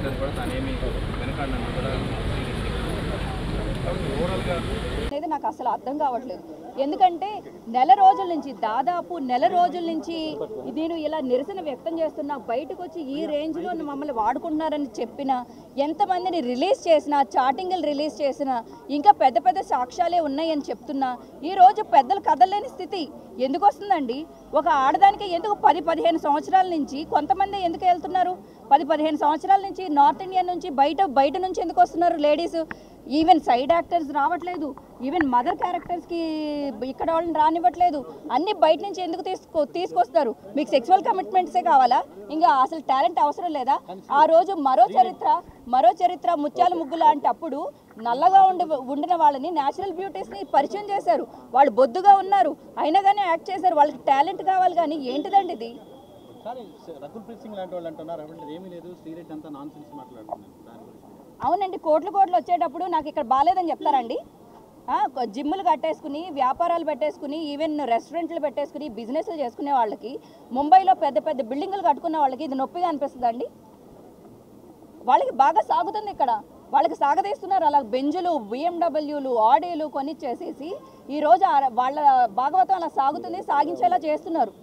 చేయడానికి కూడా తనేమి వెనకాడినట్టు కూడా కాబట్టి ఓవరాల్గా అనేది నాకు అసలు అర్థం కావట్లేదు ఎందుకంటే నెల రోజుల నుంచి దాదాపు నెల రోజుల నుంచి నేను ఇలా నిరసన వ్యక్తం చేస్తున్నా బయటకు వచ్చి ఈ రేంజ్లో మమ్మల్ని వాడుకుంటున్నారని చెప్పిన ఎంతమందిని రిలీజ్ చేసినా చాటింగ్లు రిలీజ్ చేసినా ఇంకా పెద్ద పెద్ద సాక్ష్యాలే ఉన్నాయని చెప్తున్నా ఈ రోజు పెద్దలు కదలలేని స్థితి ఎందుకు వస్తుందండి ఒక ఆడదానికి ఎందుకు పది పదిహేను సంవత్సరాల నుంచి కొంతమంది ఎందుకు వెళ్తున్నారు పది పదిహేను సంవత్సరాల నుంచి నార్త్ ఇండియా నుంచి బయట బయట నుంచి ఎందుకు వస్తున్నారు లేడీస్ ఈవెన్ సైడ్ యాక్టర్స్ రావట్లేదు ఈవెన్ మదర్ క్యారెక్టర్స్కి ఇక్కడ వాళ్ళని రానివ్వట్లేదు అన్ని బయట నుంచి ఎందుకు తీసుకో తీసుకొస్తారు మీకు సెక్సువల్ కమిట్మెంట్సే కావాలా ఇంకా అసలు టాలెంట్ అవసరం లేదా ఆ రోజు మరో చరిత్ర మరో చరిత్ర ముత్యాల ముగ్గు లాంటి అప్పుడు నల్లగా ఉండి ఉండిన వాళ్ళని న్యాచురల్ బ్యూటీస్ని పరిచయం చేశారు వాళ్ళు బొద్దుగా ఉన్నారు అయినా కానీ యాక్ట్ చేశారు వాళ్ళకి టాలెంట్ కావాలి కానీ ఏంటిదండి ఇది కానీ రకుల్ ప్రీత్ సింగ్ లాంటి వాళ్ళు అంటున్నారు అవ్వట్లేదు ఏమీ లేదు శ్రీరెడ్డి అంతా నాన్ సెన్స్ మాట్లాడుతున్నారు దాని గురించి అవునండి కోట్లు కోట్లు వచ్చేటప్పుడు నాకు ఇక్కడ బాగాలేదని చెప్తారండి ఆ, కొ- జిమ్ములు కట్టేసుకుని వ్యాపారాలు పెట్టేసుకుని ఈవెన్ రెస్టారెంట్లు పెట్టేసుకుని బిజినెస్లు చేసుకునే వాళ్ళకి ముంబైలో పెద్ద పెద్ద బిల్డింగులు కట్టుకునే వాళ్ళకి ఇది నొప్పిగా అనిపిస్తుందండి వాళ్ళకి బాగా సాగుతుంది ఇక్కడ వాళ్ళకి సాగదీస్తున్నారు అలా బెంజులు బిఎండబ్ల్యూలు ఆడీలు కొనిచ్చేసేసి ఈరోజు ఆ- వాళ్ళ భాగవతం అలా సాగుతుంది సాగించేలా చేస్తున్నారు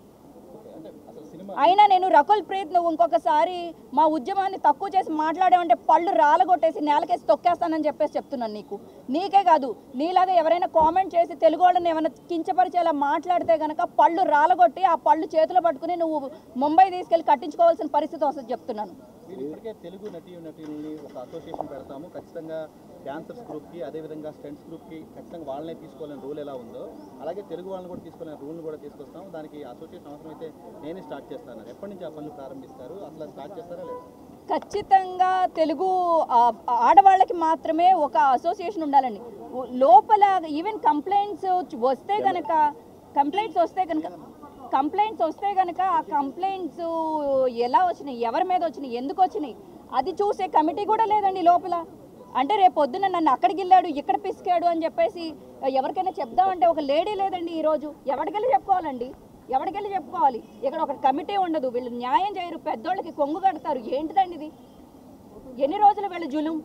అంటే అసలు సినిమా అయినా నేను రకుల్ ప్రీత్ నువ్వు ఇంకొకసారి మా ఉద్యమాన్ని తక్కువ చేసి మాట్లాడామంటే పళ్ళు రాలగొట్టేసి నేలకేసి తొక్కేస్తానని చెప్పేసి చెప్తున్నాను నీకు నీకే కాదు నీలాగా ఎవరైనా కామెంట్ చేసి తెలుగు వాళ్ళని ఏమైనా కించపరిచేలా మాట్లాడితే గనక పళ్ళు రాలగొట్టి ఆ పళ్ళు చేతిలో పట్టుకుని నువ్వు ముంబై తీసుకెళ్ళి కట్టించుకోవాల్సిన పరిస్థితి వస్తుంది చెప్తున్నాను మీరు ఇప్పటికే తెలుగు నటీ నటీలని ఒక అసోసియేషన్ పెడతాము ఖచ్చితంగా డాన్సర్స్ గ్రూప్కి అదేవిధంగా స్టెంట్స్ గ్రూప్కి ఖచ్చితంగా వాళ్ళనే తీసుకోవాలని రూల్ ఎలా ఉందో అలాగే తెలుగు వాళ్ళని కూడా తీసుకోవాలని రూల్ని కూడా తీసుకొస్తాము దానికి అసోసియేషన్ అవసరం అయితే నేనే స్టార్ట్ చేస్తాను ఎప్పటి నుంచి ఆ పనులు ప్రారంభిస్తారు అసలు స్టార్ట్ చేస్తారా లేదా ఖచ్చితంగా తెలుగు ఆ, ఆడవాళ్ళకి మాత్రమే ఒక అసోసియేషన్ ఉండాలండి ఉ- లోపల ఈవెన్ కంప్లైంట్స్ వస్తే కనుక కంప్లైంట్స్ వస్తే కనుక కంప్లైంట్స్ వస్తే కనుక ఆ కంప్లైంట్స్ ఎలా వచ్చినాయి ఎవరి మీద వచ్చినాయి ఎందుకు వచ్చినాయి అది చూసే కమిటీ కూడా లేదండి లోపల అంటే రేపు పొద్దున నన్ను అక్కడికి వెళ్ళాడు ఇక్కడ పిసికాడు అని చెప్పేసి ఎవరికైనా చెప్దామంటే ఒక లేడీ లేదండి ఈరోజు ఎవరికెళ్ళి చెప్పుకోవాలండి ఎవరికెళ్ళి చెప్పుకోవాలి ఇక్కడ ఒక కమిటీ ఉండదు వీళ్ళు న్యాయం చేయరు పెద్దోళ్ళకి కొంగు కడతారు ఏంటిదండి ఇది ఎన్ని రోజులు వీళ్ళు జులుం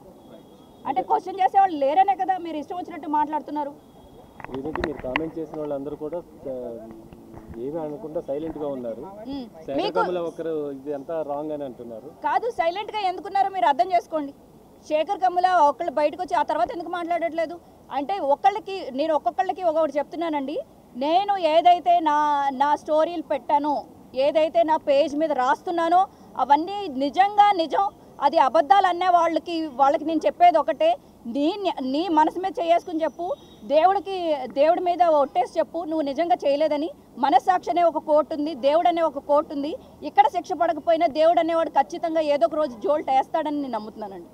అంటే క్వశ్చన్ చేసేవాళ్ళు లేరనే కదా మీరు ఇష్టం వచ్చినట్టు మాట్లాడుతున్నారు ఏంటంటే మీరు కామెంట్ చేసిన వాళ్ళందరూ కూడా ఆ, ఏమీ అనకుండా సైలెంట్ గా ఉన్నారు ఉమ్. శేఖర్ మీకు కమల ఒకరు ఇది అంతా రాంగ్ అని అంటున్నారు కాదు సైలెంట్ గా ఎందుకున్నారో మీరు అర్థం చేసుకోండి శేఖర్ కమ్ముల ఒకళ్ళు బయటకు వచ్చి ఆ తర్వాత ఎందుకు మాట్లాడట్లేదు అంటే ఒకళ్ళకి నేను ఒక్కొక్కళ్ళకి ఒకటి చెప్తున్నానండి నేను ఏదైతే నా నా స్టోరీలు పెట్టానో ఏదైతే నా పేజ్ మీద రాస్తున్నానో అవన్నీ నిజంగా నిజం అది అబద్ధాలు అనే వాళ్ళకి వాళ్ళకి నేను చెప్పేది ఒకటే నీ నీ మనసు మీద చేసుకుని చెప్పు దేవుడికి దేవుడి మీద ఒట్టేసి చెప్పు నువ్వు నిజంగా చేయలేదని మనస్సాక్షి అనే ఒక కోర్టు ఉంది దేవుడు అనే ఒక కోర్టు ఉంది ఇక్కడ శిక్ష పడకపోయినా దేవుడు అనేవాడు ఖచ్చితంగా ఏదో ఒక రోజు జోల్ట్ వేస్తాడని నేను నమ్ముతున్నానండి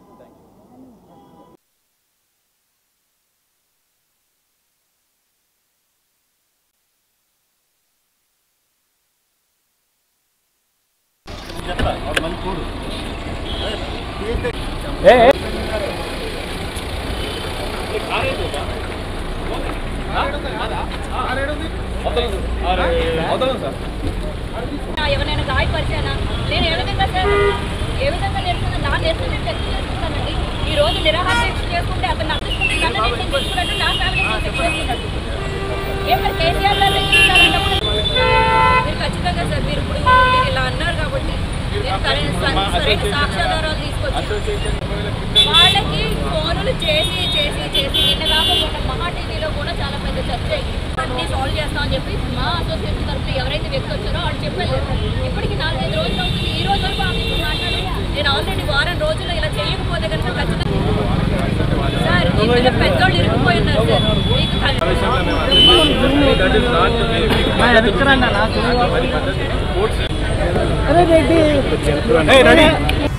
ఎవరైనా గాయపరిచానా నేను ఏ విధంగా సార్ ఏ విధంగా నేర్చుకున్నా నా నేర్చుకుని నేను శిక్ష చేసుకుంటానండి ఈ రోజు నిరాహార శిక్ష చేసుకుంటే అతను నాకు తీసుకుంటే నన్ను నేను తీసుకున్నట్టు నా ఫ్యామిలీ శిక్ష చేసుకున్నట్టు ఏం మరి కేసీఆర్ గారు శిక్షించాలన్నప్పుడు మీరు ఖచ్చితంగా సార్ మీరు ఇప్పుడు మీరు ఇలా అన్నారు కాబట్టి నేను సరైన సరైన సాక్ష్యాధారాలు తీసుకొచ్చి వాళ్ళకి ఫోనులు చేసి చేసి చేసి నిన్న కాకుండా మహా టీవీలో కూడా చాలా పెద్ద చర్చ అయింది అన్ని సాల్వ్ చేస్తామని చెప్పి మా అసోసియేషన్ తరఫున ఎవరైతే వ్యక్తి వచ్చారో వాళ్ళు చెప్పారు ఇప్పటికి నాలుగైదు రోజులు అవుతుంది ఈ రోజు వరకు ఆమె ఇప్పుడు మాట్లాడి నేను ఆల్రెడీ వారం రోజులు ఇలా చేయకపోతే కనుక ఖచ్చితంగా సార్ ఇందులో పెద్దోళ్ళు ఇరుక్కుపోయి ఉన్నారు సార్ మీకు రెడీ